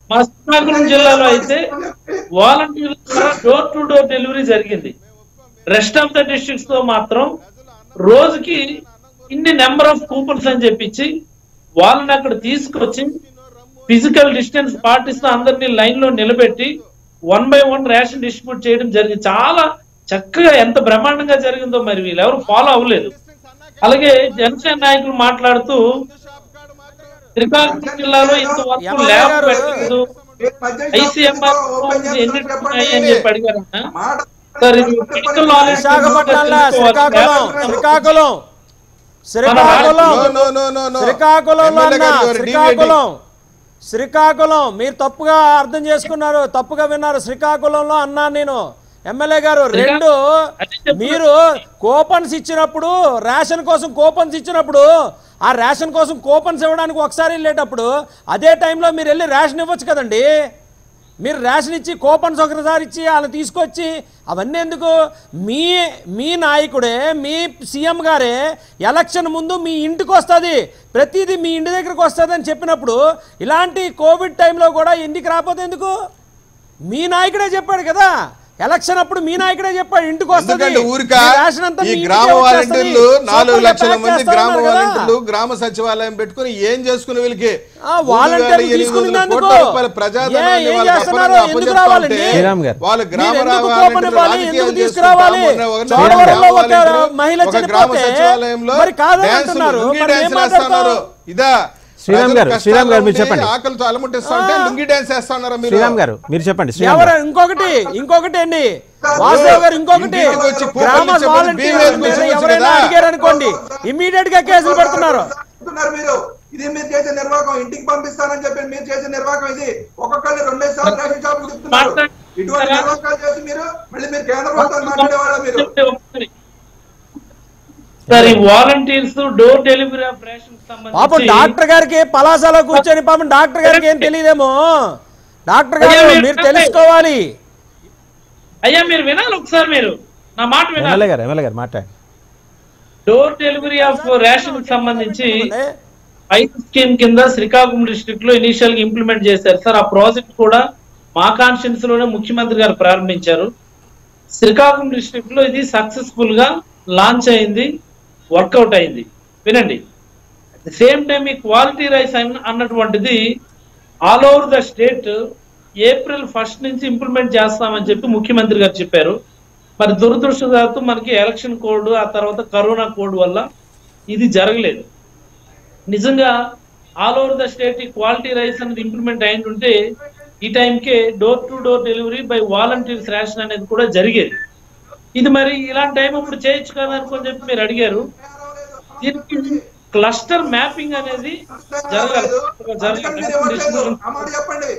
మా శ్రీకాకుళం జిల్లాలో అయితే వాలంటీర్ల ద్వారా డోర్ టు డోర్ డెలివరీ జరిగింది రెస్ట్ ఆఫ్ ద డిస్ట్రిక్ట్స్ తో మాత్రం రోజుకి ఇన్ని నెంబర్ ఆఫ్ కూపన్స్ అని చెప్పించి వాళ్ళని అక్కడ తీసుకొచ్చి ఫిజికల్ డిస్టెన్స్ పాటిస్తూ అందరినీ లైన్ లో నిలబెట్టి one by one ration distribute చేయడం జరిగింది చాలా చక్కగా ఎంత బ్రహ్మాండంగా జరిగిందో మరి వీళ్ళు ఎవరు ఫాలో అవ్వలేదు అలాగే జనసేన నాయకులు మాట్లాడుతూ శ్రీకాకుళం జిల్లాలో ఇంతవరకు ఎమ్మెల్యే ల్యాబ్ గారు, పెట్టలేదు ఐసీఎంఆర్ ఎన్ని ఉన్నాయి అని చెప్పి అడిగారు ఆయన. సార్ ఇది మెడికల్ నాలెడ్జ్ విశాఖపట్నంలో Srikakulam Srikakulam Srikakulam No, no, no, no, no. శ్రీకాకుళంలో ఎమ్మెల్యే అన్న గారు, you are శ్రీకాకుళం శ్రీకాకుళం మీరు తప్పుగా అర్థం చేసుకున్నారు తప్పుగా విన్నారు శ్రీకాకుళంలో అన్నా నేను ఎమ్మెల్యే గారు రెండు అదే చెప్తున్నా. మీరు కూపన్స్ ఇచ్చినప్పుడు రేషన్ కోసం కూపన్స్ ఇచ్చినప్పుడు ఆ రేషన్ కోసం కూపన్స్ ఇవ్వడానికి ఒకసారి వెళ్ళేటప్పుడు అదే టైంలో మీరు వెళ్ళి రేషన్ ఇవ్వచ్చు కదండి మీరు రేషన్ ఇచ్చి కూపన్స్ ఒకసారి ఇచ్చి వాళ్ళని తీసుకొచ్చి అవన్నీ ఎందుకు మీ మీ నాయకుడే మీ సీఎం గారే ఎలక్షన్ ముందు మీ ఇంటికి వస్తుంది ప్రతిదీ మీ ఇంటి దగ్గరకు వస్తుంది అని చెప్పినప్పుడు ఇలాంటి కోవిడ్ టైంలో కూడా ఎందుకు రాకపోతే ఎందుకు మీ నాయకుడే చెప్పాడు కదా ఎలక్షన్ అప్పుడు మీ నాయకుడే చెప్పాడు ఇంటికి వస్తుంది ఎందుకంటే ఊరిక మీ రేషన్ అంతా ఈ మీ ఇంటికే గ్రామ వచ్చేస్తది. వాలంటీర్లు నాలుగు సూపర్గా లక్షల ప్యాక్ మంది చేస్తా గ్రామ ఉన్నారు కదా. వాలంటీర్లు గ్రామ సచివాలయం పెట్టుకుని ఏం చేసుకుని వీళ్ళకి ఆ, వాలంటీర్లు మూడు వేల ఎనిమిది తీసుకుని వందల ఎందుకు? కోట్ల రూపాయల ప్రజాధనాన్ని ఏ, ఏం వాళ్ళకి చేస్తున్నారు? అప్పనంగా ఎందుకు అప్పచెప్తా రావాలండి? ఉంటే శ్రీరామ్ గారు. వాళ్ళు గ్రామ మీరు ఎందుకు వాలంటీర్లు కోపం ఇవ్వాలి? రాజకీయాలు ఎందుకు చేసుకుంటా తీసుకురావాలి? ఉన్న ఒక చోడవరంలో గ్రామ ఒక వాలంటీర్లు మహిళ ఒక గ్రామ చనిపోతే సచివాలయంలో మరి కాదని డాన్సులు, అంటున్నారు. లుంగీ మరి ఏం డాన్స్ మాట్లాడతావు? వేస్తున్నారు. ఇదా శ్రీరామ్ గారు, ప్రజలు శ్రీరామ్ గారు మీరు కష్టాల్లో చెప్పండి. ఉండి ఆకలితో అలముట్టిస్తా ఉంటే ఆ. లుంగీ డాన్స్ వేస్తా ఉన్నారా మీరు శ్రీరామ్ గారు మీరు చెప్పండి శ్రీరామ్ ఎవరు గారు ఇంకొకటి ఇంకొకటి అండి వాసుదేవ్ గారు ఇంకొకటి ఇంటికి వచ్చి కూపన్లు గ్రామ ఇచ్చే బదులు వాలంటీర్ల బీవీఎస్ మీద మెసేజ్ ఎవరైనా కదా. అడిగారు అనుకోండి ఇమీడియట్ గా కేసులు పెడుతున్నారు చెప్తున్నారు మీరు ఇది మీరు చేసే నిర్వాహకం ఇంటికి పంపిస్తానని చెప్పి మీరు చేసే నిర్వాహకం ఇది ఒక్కొక్కరిని రెండే సార్లు రేషన్ షాపులు చెప్తున్నారు మాట్లాడు. ఇటువంటి నిర్వాహకాలు చేసి మీరు మళ్ళీ మీరు కేంద్ర ప్రభుత్వం మాట్లాడేవాళ్ళ మీరు సార్ ఈ volunteers door delivery of ration పాపం డాక్టర్ గారికి పలాసలో కూర్చొని పాపం డాక్టర్ గారికి ఏం తెలియదేమో డాక్టర్ గారు అయ్యా, మీరు మీరు తెలుసుకోవాలి అయ్యా మీరు వినాలి ఒకసారి మీరు నా మాట వినాలి ఎమ్మెల్యే గారు ఎమ్మెల్యే గారు మాట్లాడండి డోర్ డెలివరీ ఆఫ్ రేషన్ కి సంబంధించి ఐదు స్కీమ్ కింద శ్రీకాకుళం డిస్ట్రిక్ట్ లో ఇనిషియల్ గా ఇంప్లిమెంట్ చేశారు సార్ ఆ ప్రాజెక్ట్ కూడా మా కాన్స్టిట్యూన్స్ లోనే ముఖ్యమంత్రి గారు ప్రారంభించారు శ్రీకాకుళం డిస్ట్రిక్ట్ లో ఇది సక్సెస్ఫుల్ గా లాంచ్ అయింది వర్కౌట్ అయింది వినండి అట్ ద సేమ్ టైం ఈ క్వాలిటీ రైస్ అన్నటువంటిది all over the state April first నుంచి ఇంప్లిమెంట్ చేస్తామని చెప్పి ముఖ్యమంత్రి గారు చెప్పారు మరి దురదృష్టవశాత్తు మనకి ఎలక్షన్ కోడ్ ఆ తర్వాత కరోనా కోడ్ వల్ల ఇది జరగలేదు నిజంగా ఆల్ ఓవర్ ద స్టేట్ ఈ క్వాలిటీ రైస్ అనేది ఇంప్లిమెంట్ అయింది ఉంటే ఈ టైంకే door to door delivery by volunteers ration అనేది కూడా జరిగేది ఇది మరి ఇలాంటి టైం ఇప్పుడు చేయొచ్చు కదా అనుకొని చెప్పి మీరు అడిగారు దీనికి క్లస్టర్ మ్యాపింగ్ అనేది జరగాలి అందుకని మీరు ఇవ్వట్లేదు జరగాలి ఆ మాట చెప్పండి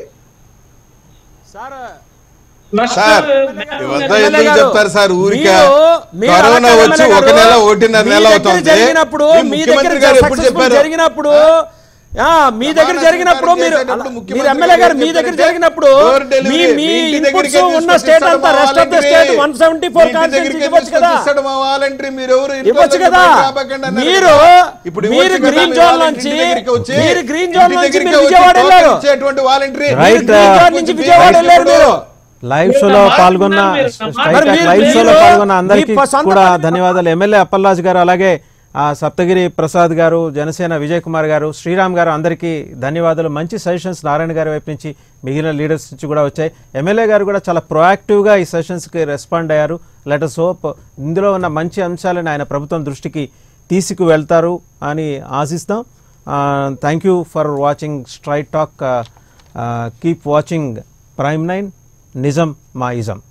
సార్ సార్ క్లస్టర్ ఇవంతా ఎమ్మెల్యే ఎందుకు గారు, చెప్తారు సార్ ఊరికే మీరు- మీరు కరోనా అడగండి వచ్చి ఎమ్మెల్యే ఒక గారు, నెల ఒకటిన్నర మీ నెల దగ్గర అవుతుంది జరిగినప్పుడు మీ మీ ముఖ్యమంత్రి దగ్గర గారు ఎప్పుడు successful చెప్పారు జరిగినప్పుడు ఆ, మీ దగ్గర రవాణా జరిగినప్పుడు సౌకర్యం మీరు చేసేటప్పుడు మీరు ముఖ్యమంత్రి ఎమ్మెల్యే గారు గారు మీ దగ్గర చెప్పారంటే జరిగినప్పుడు డోర్ మీ డెలివరీ, మీ మీ ఇంటి ఇన్పుట్స్ దగ్గరికి ఉన్న తీసుకొచ్చి స్టేట్ ఇస్తాడు అంతా మా rest of the volunteer. State one seventy four మీ ఇంటి దగ్గరికి ఇవ్వచ్చు కదా తీసుకొచ్చి ఇస్తాడు మా వాలంటీర్ మీరు ఎవరు ఇంట్లో ఇవ్వచ్చు కదా దగ్గరికి రాబకండి అన్నారు మీరు కదా. ఇప్పుడు మీరు ఇవ్వచ్చు కదా, గ్రీన్ మీ జోన్ వాలంటీర్ నుంచి ఇంటి దగ్గరికి వచ్చి, మీరు గ్రీన్ ఇంటి జోన్ నుంచి దగ్గరికి మీరు వచ్చి విజయవాడ టోకెన్ వెళ్ళారు ఇచ్చేటువంటి వాలంటీర్ రైట్, మీరు గ్రీన్ జోన్ నుంచి కొంచెం విజయవాడ బీవీఎస్ వెళ్ళారు మీరు లైవ్ షోలో పాల్గొన్న మీరు- స్ట్రైక్ మరి అట్ మీరు- లైవ్ షోలో మీరు- పాల్గొన్న అందరికీ మీ సొంత కూడా పని- ధన్యవాదాలు ఎమ్మెల్యే అప్పలరాజు గారు అలాగే ఆ, సప్తగిరి ప్రసాద్ గారు జనసేన విజయ్ కుమార్ గారు శ్రీరామ్ గారు అందరికీ ధన్యవాదాలు మంచి సజెషన్స్ నారాయణ గారి వైపు నుంచి మిగిలిన లీడర్స్ నుంచి కూడా వచ్చాయి ఎమ్మెల్యే గారు కూడా చాలా ప్రొయాక్టివ్గా ఈ సెషన్స్కి రెస్పాండ్ అయ్యారు లెటర్స్ హోప్ ఇందులో ఉన్న మంచి అంశాలను ఆయన ప్రభుత్వం దృష్టికి తీసుకు వెళ్తారు అని ఆశిస్తాం thank you for watching straight talk keep watching prime nine నిజం మా ఇజం